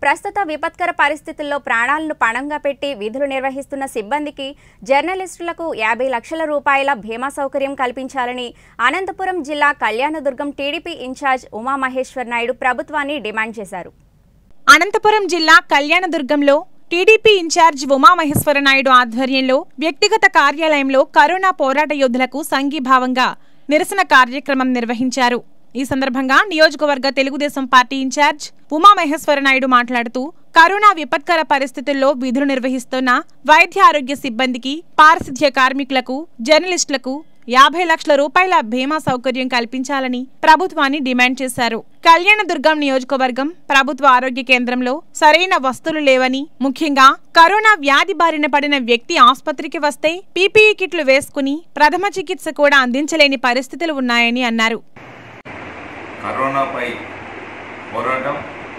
ప్రస్తుత విపత్కర పరిస్థితుల్లో ప్రాణాలను పణంగా పెట్టి విధులు నిర్వహిస్తున్న సిబ్బందికి జర్నలిస్టులకు యాభై లక్షల రూపాయల బీమా సౌకర్యం కల్పించాలని అనంతపురం జిల్లా కళ్యాణదుర్గం టీడీపీ ఇన్ఛార్జ్ ఉమామహేశ్వర్ నాయుడు ప్రభుత్వాన్ని డిమాండ్ చేశారు అనంతపురం జిల్లా కళ్యాణదుర్గంలో టీడీపీ ఇన్ఛార్జ్ ఉమామహేశ్వర నాయుడు ఆధ్వర్యంలో వ్యక్తిగత కార్యాలయంలో కరోనా పోరాట యోధులకు సంఘీభావంగా నిరసన కార్యక్రమం నిర్వహించారు ఈ సందర్భంగా నియోజకవర్గ తెలుగుదేశం పార్టీ ఇన్ఛార్జ్ ఉమామహేశ్వర నాయుడు మాట్లాడుతూ కరోనా విపత్కర పరిస్థితుల్లో విధులు నిర్వహిస్తున్న వైద్య ఆరోగ్య సిబ్బందికి పారిశుధ్య కార్మికులకు జర్నలిస్టులకు యాభై లక్షల రూపాయల బీమా సౌకర్యం కల్పించాలని ప్రభుత్వాన్ని డిమాండ్ చేశారు కళ్యాణదుర్గం నియోజకవర్గం ప్రభుత్వ ఆరోగ్య కేంద్రంలో సరైన వస్తువులు లేవని ముఖ్యంగా కరోనా వ్యాధి బారిన పడిన వ్యక్తి ఆసుపత్రికి వస్తే పీపీఈ కిట్లు వేసుకుని ప్రథమ చికిత్స కూడా అందించలేని పరిస్థితులు ఉన్నాయని అన్నారు కరోనాపై పోరాటం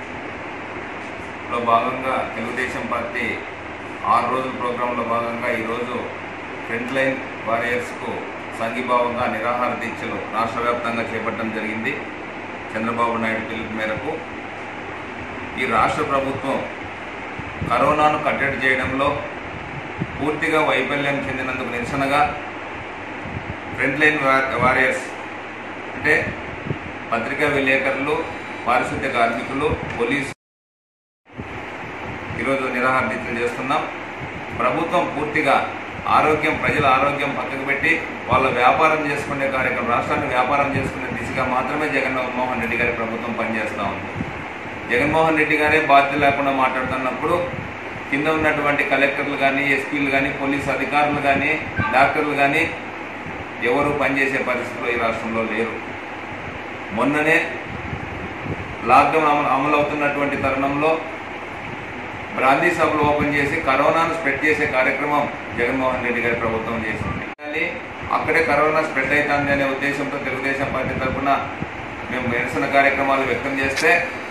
లో భాగంగా తెలుగుదేశం పార్టీ ఆరు రోజుల ప్రోగ్రాంలో భాగంగా ఈరోజు ఫ్రంట్ లైన్ వారియర్స్కు సంఘీభావంగా నిరాహార దీక్షలు రాష్ట్ర వ్యాప్తంగా చేపట్టడం జరిగింది చంద్రబాబు నాయుడు పిలుపు మేరకు ఈ రాష్ట్ర ప్రభుత్వం కరోనాను కట్టడి చేయడంలో పూర్తిగా వైఫల్యం చెందినందుకు నిరసనగా ఫ్రంట్ లైన్ వా- వారియర్స్ అంటే పత్రికా విలేకరులు పారిశుద్ధ్య కార్మికులు పోలీసు ఈరోజు నిరాహార దీక్షలు చేస్తున్నాం ప్రభుత్వం పూర్తిగా ఆరోగ్యం ప్రజల ఆరోగ్యం పక్కకు పెట్టి వాళ్ళ వ్యాపారం చేసుకునే కార్యక్రమం రాష్ట్రాన్ని వ్యాపారం చేసుకునే దిశగా మాత్రమే జగన్మోహన్ రెడ్డి గారి ప్రభుత్వం పనిచేస్తూ ఉంది జగన్మోహన్ రెడ్డి గారే బాధ్యత లేకుండా మాట్లాడుతున్నప్పుడు కింద ఉన్నటువంటి కలెక్టర్లు కానీ ఎస్పీలు కానీ పోలీస్ అధికారులు కానీ డాక్టర్లు కానీ ఎవరు పనిచేసే పరిస్థితులు ఈ రాష్ట్రంలో లేరు మొన్ననే లాక్డౌన్ అమలు అమలు అవుతున్నటువంటి తరుణంలో బ్రాందీ సభలు ఓపెన్ చేసి కరోనాను స్ప్రెడ్ చేసే కార్యక్రమం జగన్మోహన్ రెడ్డి గారి ప్రభుత్వం చేసింది కానీ అక్కడే కరోనా స్ప్రెడ్ అవుతుంది అనే ఉద్దేశంతో తెలుగుదేశం పార్టీ తరఫున మేము నిరసన కార్యక్రమాలు వ్యక్తం చేస్తే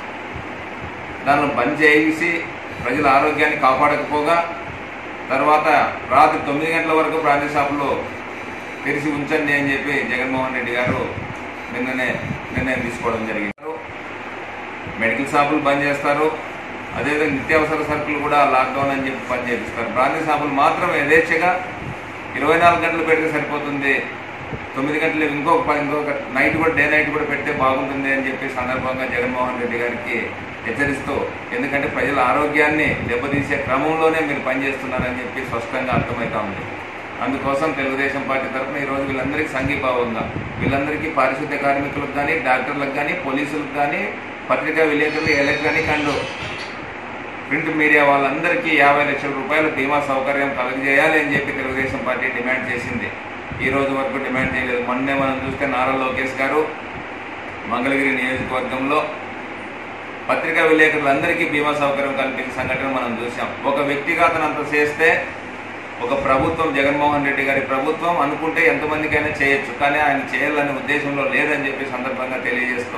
దాన్ని బంద్ చేసి ప్రజల ఆరోగ్యాన్ని కాపాడకపోగా తర్వాత రాత్రి తొమ్మిది గంటల వరకు బ్రాందీ షాపులు తెరిచి ఉంచండి అని చెప్పి జగన్మోహన్ రెడ్డి గారు నిన్ననే నిర్ణయం తీసుకోవడం జరిగింది మెడికల్ షాపులు బంద్ చేస్తారు అదేవిధంగా నిత్యావసర సరుకులు కూడా లాక్డౌన్ అని చెప్పి పని చేపిస్తారు బ్రాందీ షాపులు మాత్రం యథేచ్ఛగా ఇరవై నాలుగు గంటలు పెడితే సరిపోతుంది తొమ్మిది గంటలు ఇంకొక ప- ఇంకొక నైట్ కూడా డే నైట్ కూడా పెడితే బాగుంటుంది అని చెప్పి సందర్భంగా జగన్మోహన్ రెడ్డి గారికి హెచ్చరిస్తూ ఎందుకంటే ప్రజల ఆరోగ్యాన్ని దెబ్బతీసే క్రమంలోనే మీరు పనిచేస్తున్నారని చెప్పి స్పష్టంగా అర్థమవుతా ఉంది అందుకోసం తెలుగుదేశం పార్టీ తరఫున ఈరోజు వీళ్ళందరికీ సంఘీభావంగా వీళ్ళందరికీ పారిశుద్ధ్య కార్మికులకు కానీ డాక్టర్లకు కానీ పోలీసులకు కానీ పత్రికా విలేకరులు ఎలక్ట్రానిక్ అండ్ ప్రింట్ మీడియా వాళ్ళందరికీ యాభై లక్షల రూపాయల బీమా సౌకర్యం కలుగజేయాలి అని చెప్పి తెలుగుదేశం పార్టీ డిమాండ్ చేసింది ఈ రోజు వరకు డిమాండ్ చేయలేదు మొన్నే మనం చూస్తే నారా లోకేష్ గారు మంగళగిరి నియోజకవర్గంలో పత్రికా విలేకరులందరికీ బీమా సౌకర్యం కల్పించిన సంఘటన మనం చూసాం ఒక వ్యక్తిగా అతను అంత చేస్తే ఒక ప్రభుత్వం జగన్మోహన్ రెడ్డి గారి ప్రభుత్వం అనుకుంటే ఎంతమందికైనా చేయొచ్చు కానీ ఆయన చేయాలనే ఉద్దేశంలో లేదని చెప్పి సందర్భంగా తెలియజేస్తూ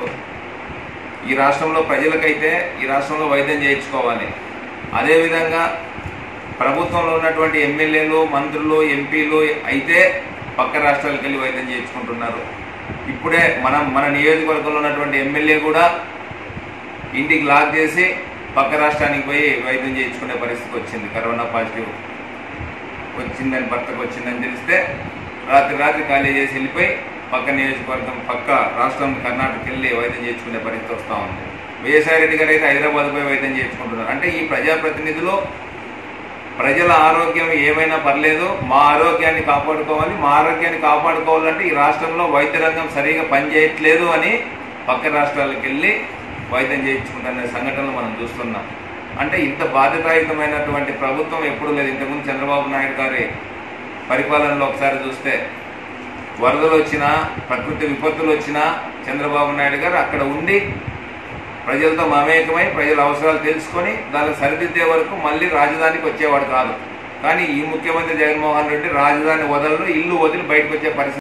ఈ రాష్ట్రంలో ప్రజలకైతే ఈ రాష్ట్రంలో వైద్యం చేయించుకోవాలి అదేవిధంగా ప్రభుత్వంలో ఉన్నటువంటి ఎమ్మెల్యేలు మంత్రులు ఎంపీలు అయితే పక్క రాష్ట్రాలకు వెళ్ళి వైద్యం చేయించుకుంటున్నారు ఇప్పుడే మనం మన నియోజకవర్గంలో ఉన్నటువంటి ఎమ్మెల్యే కూడా ఇంటికి లాక్ చేసి పక్క రాష్ట్రానికి పోయి వైద్యం చేయించుకునే పరిస్థితి వచ్చింది కరోనా పాజిటివ్ వచ్చిందని భర్తకు వచ్చిందని తెలిస్తే రాత్రి రాత్రి ఖాళీ చేసి వెళ్ళిపోయి పక్క నియోజకవర్గం పక్క రాష్ట్రం కర్ణాటకకి వెళ్ళి వైద్యం చేయించుకునే పరిస్థితి వస్తూ ఉంది విజయసాయి రెడ్డి గారు అయితే హైదరాబాద్ పోయి వైద్యం చేయించుకుంటున్నారు అంటే ఈ ప్రజాప్రతినిధులు ప్రజల ఆరోగ్యం ఏమైనా పర్లేదు మా ఆరోగ్యాన్ని కాపాడుకోవాలి మా ఆరోగ్యాన్ని కాపాడుకోవాలంటే ఈ రాష్ట్రంలో వైద్య రంగం సరిగా పనిచేయట్లేదు అని పక్క రాష్ట్రాలకు వెళ్ళి వైద్యం చేయించుకుంటున్న సంఘటనలు మనం చూస్తున్నాం అంటే ఇంత బాధ్యతాయుతమైనటువంటి ప్రభుత్వం ఎప్పుడు లేదు ఇంతకుముందు చంద్రబాబు నాయుడు గారి పరిపాలనలో ఒకసారి చూస్తే వరదలు వచ్చినా ప్రకృతి విపత్తులు వచ్చినా చంద్రబాబు నాయుడు గారు అక్కడ ఉండి ప్రజలతో మమేకమై ప్రజల అవసరాలు తెలుసుకొని దాన్ని సరిదిద్దే వరకు మళ్ళీ రాజధానికి వచ్చేవాడు కాదు కానీ ఈ ముఖ్యమంత్రి జగన్మోహన్ రెడ్డి రాజధాని వదలరు ఇల్లు వదిలి బయటకు వచ్చే పరిస్థితి